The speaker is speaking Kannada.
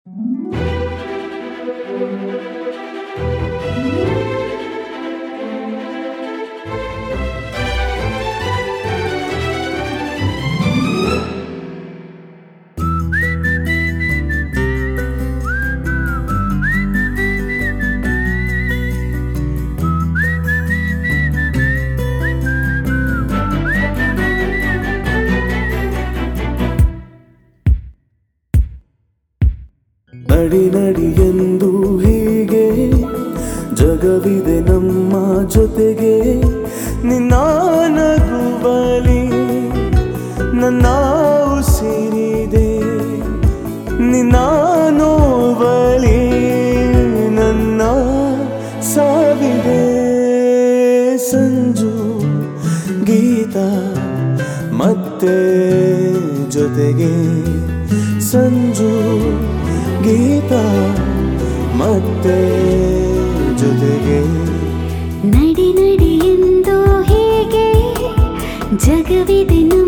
ನಡಿ ನಡಿ ಎಂದು ಹೀಗೆ ಜಗವಿದೆ ನಮ್ಮ ಜೊತೆಗೆ ನಿನ್ನ ನಗುವಲಿ ನನ್ನ ಉಸಿರಿದೆ ನಿನ್ನ ನೋವಲಿ ನನ್ನ ಸಾವಿದೆ ಸಂಜು ಗೀತ ಮತ್ತೆ ಜೊತೆಗೆ ಸಂಜು ಗೀತ ಮತ್ತೆ ಜೊತೆಗೆ ನಡಿ ನಡಿ ಎಂದು ಹೀಗೆ ಜಗವಿದೆ ನಮ್ಮ